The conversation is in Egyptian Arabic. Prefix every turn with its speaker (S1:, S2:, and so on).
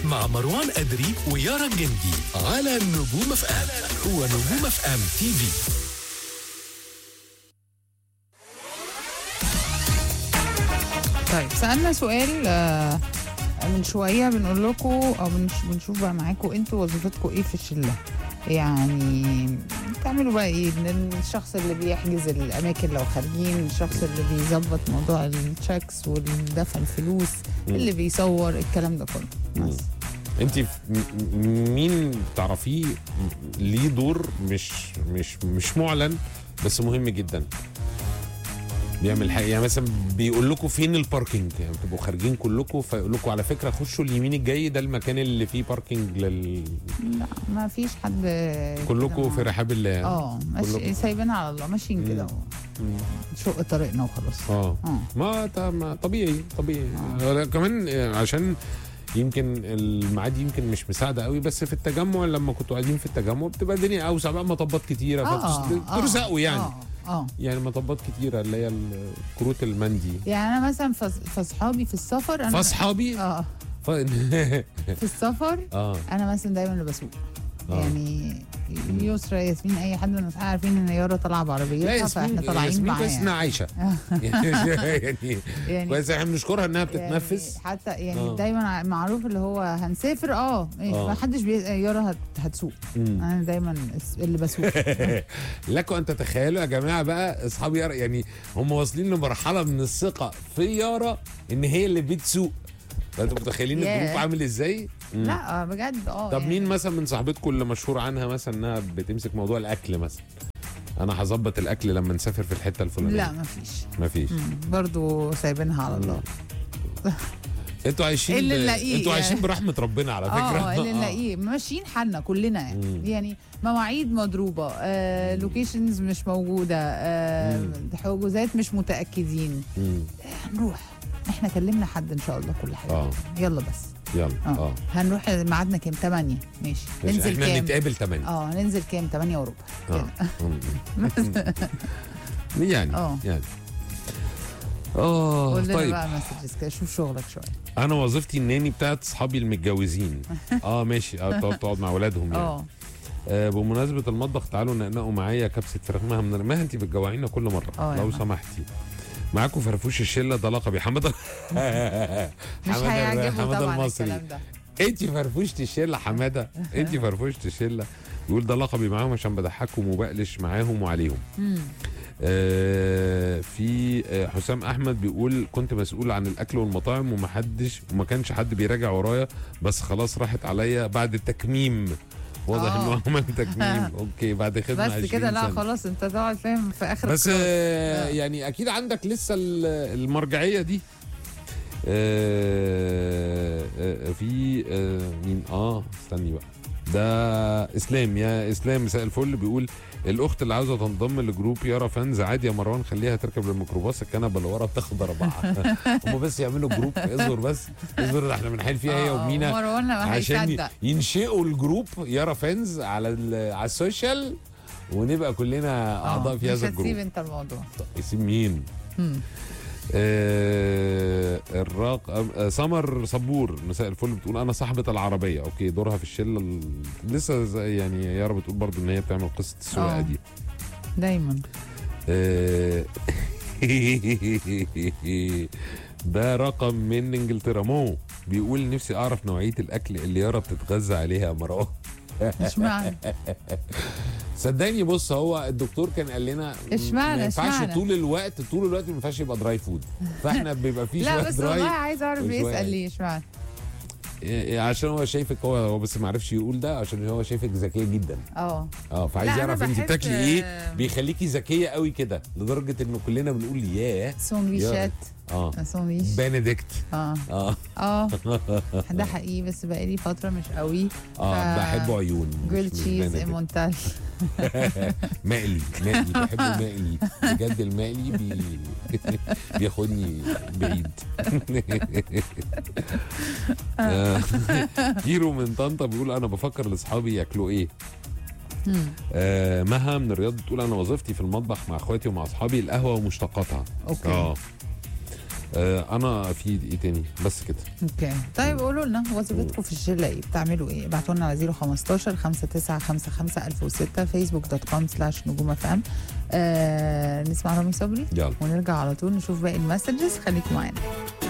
S1: مع مروان أدري ويارا الجندي على نجوم اف ام هو نجوم اف ام تي في
S2: طيب سألنا سؤال آه، من شوية بنقول لكم أو بنش- بنشوف بقى معاكم انتوا وظيفتكم ايه في الشلة يعني بتعملوا بقى ايه من الشخص اللي بيحجز الأماكن لو خارجين الشخص اللي بيظبط موضوع التشيكس والدفع الفلوس اللي بيصور الكلام ده كله بس
S3: انت ف- م- م- مين تعرفيه ليه دور مش مش مش معلن بس مهم جدا بيعمل حاجه يعني مثلا بيقول لكم فين الباركينج يعني بتبقوا خارجين كلكم فيقول لكم على فكره خشوا اليمين الجاي ده المكان اللي فيه باركينج لل...
S2: لا ما فيش حد
S3: كلكم
S2: كده
S3: في
S2: مع-
S3: رحاب الله
S2: اه ماشي
S3: كلكم.
S2: سايبينها على الله ماشيين كده
S3: مم.
S2: نشق طريقنا وخلاص
S3: اه
S2: اه
S3: ما ط- ما طبيعي طبيعي آه. كمان عشان يمكن الميعاد يمكن مش مساعده قوي بس في التجمع لما كنتوا قاعدين في التجمع بتبقى الدنيا اوسع بقى مطبات كتيره فبترزقوا يعني
S2: اه اه
S3: يعني مطبات كتيره اللي هي الكروت المندي
S2: يعني انا مثلا فص- فاصحابي في السفر انا
S3: فاصحابي
S2: اه
S3: ف...
S2: في السفر
S3: اه
S2: انا مثلا دايما اللي بسوق
S3: آه.
S2: يعني يسرا ياسمين اي حد من اصحابي عارفين ان يارا طالعه
S3: لا
S2: بعربيتها
S3: ياسمين
S2: فاحنا طالعين
S3: ياسمين
S2: معاها
S3: كويس انها عايشه يعني
S2: يعني
S3: كويس احنا بنشكرها انها بتتنفس
S2: يعني حتى يعني
S3: آه.
S2: دايما ع- معروف اللي هو هنسافر اه
S3: آه.
S2: ما حدش بي... يارا هت... هتسوق
S3: مم.
S2: انا دايما الس- اللي بسوق
S3: لكم ان تتخيلوا يا جماعه بقى اصحاب يارا يعني هم واصلين لمرحله من الثقه في يارا ان هي اللي بتسوق فانتوا متخيلين
S2: ياه.
S3: الجروب عامل ازاي؟ مم.
S2: لا آه، بجد اه
S3: طب
S2: يعني
S3: مين مثلا من صاحبتكم اللي مشهور عنها مثلا انها بتمسك موضوع الاكل مثلا؟ انا هظبط الاكل لما نسافر في الحته الفلانيه
S2: لا مفيش
S3: مفيش
S2: مم. برضو سايبينها على الله
S3: انتوا عايشين
S2: اللي
S3: ب...
S2: نلاقيه
S3: انتوا
S2: يعني.
S3: عايشين برحمه ربنا على فكره
S2: اه اللي نلاقيه ماشيين حالنا كلنا يعني
S3: مم.
S2: يعني مواعيد مضروبه آه لوكيشنز مش موجوده آه حجوزات مش متاكدين
S3: مم.
S2: هنروح احنا كلمنا حد ان شاء الله كل حاجه
S3: اه
S2: يلا بس
S3: يلا
S2: اه,
S3: اه
S2: هنروح ميعادنا كام 8 ماشي
S3: ماشي،
S2: ننزل
S3: احنا
S2: كام
S3: نتقابل 8
S2: اه ننزل كام 8 وربع
S3: اه
S2: كده
S3: مم. يعني
S2: اه.
S3: يعني اه
S2: قول لنا
S3: طيب
S2: بقى مسجز كده شوف شغلك شويه
S3: انا وظيفتي الناني بتاعت اصحابي المتجوزين اه ماشي اه تقعد تقعد مع اولادهم يعني
S2: اه
S3: آه بمناسبه المطبخ تعالوا نقنقوا معايا كبسه فراخ مها من ما انت بتجوعينا كل مره
S2: اه يا
S3: لو
S2: مها.
S3: سمحتي معاكم فرفوش الشله ده لقبي حماده
S2: مش
S3: حمادة-
S2: هيعجبه
S3: حمادة
S2: طبعا
S3: المصري
S2: الكلام ده
S3: انت فرفوشة الشله حماده انت فرفوشة الشله يقول ده لقبي معاهم عشان بضحكهم وبقلش معاهم وعليهم
S2: مم.
S3: آه في آه حسام احمد بيقول كنت مسؤول عن الاكل والمطاعم ومحدش وما كانش حد بيراجع ورايا بس خلاص راحت عليا بعد التكميم واضح
S2: آه.
S3: انه عمل تكميم اوكي بعد خدمه
S2: بس
S3: 20
S2: كده لا
S3: سنة.
S2: خلاص انت تقعد فاهم في اخر
S3: بس
S2: الكلاس.
S3: آه
S2: آه.
S3: يعني اكيد عندك لسه ال- المرجعيه دي آه آه في آه مين اه استني بقى ده اسلام يا اسلام مساء الفل بيقول الاخت اللي عاوزه تنضم لجروب يارا فانز عادي يا مروان خليها تركب الميكروباص الكنبه اللي ورا بتاخد اربعه هم بس يعملوا جروب اصبر بس اصبر احنا بنحل فيها هي
S2: آه،
S3: ومينا
S2: مروان ما
S3: عشان
S2: هيصدق
S3: ينشئوا الجروب يارا فانز على ال- على السوشيال ونبقى كلنا اعضاء في
S2: مش
S3: هذا
S2: هتسيب
S3: الجروب
S2: انت الموضوع
S3: يسيب مين؟
S2: مم.
S3: آه الراق آه سمر صبور مساء الفل بتقول انا صاحبه العربيه اوكي دورها في الشله ال... لسه زي يعني يارا بتقول برضو ان هي بتعمل قصه السواقه
S2: آه.
S3: دي
S2: دايما
S3: آه ده رقم من انجلترا مو بيقول نفسي اعرف نوعيه الاكل اللي يارا بتتغذى عليها يا مروان
S2: مش معنى
S3: صدقني بص هو الدكتور كان قال لنا م-
S2: اشمعنى-
S3: ما ينفعش
S2: اشمعنى؟
S3: طول الوقت طول الوقت ما ينفعش يبقى دراي فود فاحنا بيبقى فيه
S2: لا
S3: شويه
S2: بس
S3: دراي
S2: والله عايز اعرف
S3: وشوية-
S2: بيسال ليه اشمعنى
S3: إيه، عشان هو شايفك هو هو بس ما عرفش يقول ده عشان هو شايفك ذكيه جدا
S2: اه
S3: اه فعايز
S2: لا، أنا
S3: يعرف انت
S2: بحب-
S3: بتاكلي ايه بيخليكي ذكيه قوي كده لدرجه انه كلنا بنقول ياه
S2: ساندويشات
S3: اه
S2: ساندويش
S3: بنديكت
S2: اه
S3: اه
S2: اه ده حقيقي بس بقالي فتره مش قوي
S3: اه
S2: ف-
S3: بحبه عيون مش-
S2: جريل
S3: مش
S2: تشيز
S3: Benedict.
S2: مونتال
S3: مقلي مقلي بحبه مقلي بجد المقلي بي... بياخدني بعيد آه، كيرو من طنطا بيقول انا بفكر لاصحابي ياكلوا ايه آه مها من الرياض بتقول انا وظيفتي في المطبخ مع اخواتي ومع اصحابي القهوه ومشتقاتها
S2: اوكي
S3: اه آه انا في ايه تاني بس كده
S2: اوكي طيب قولوا لنا وظيفتكم في الشله ايه بتعملوا ايه ابعتوا لنا على 015 5955 1006 فيسبوك دوت كوم سلاش نجوم اف ام آه نسمع رامي صبري
S3: يلا
S2: ونرجع على طول نشوف باقي المسجز خليكم معانا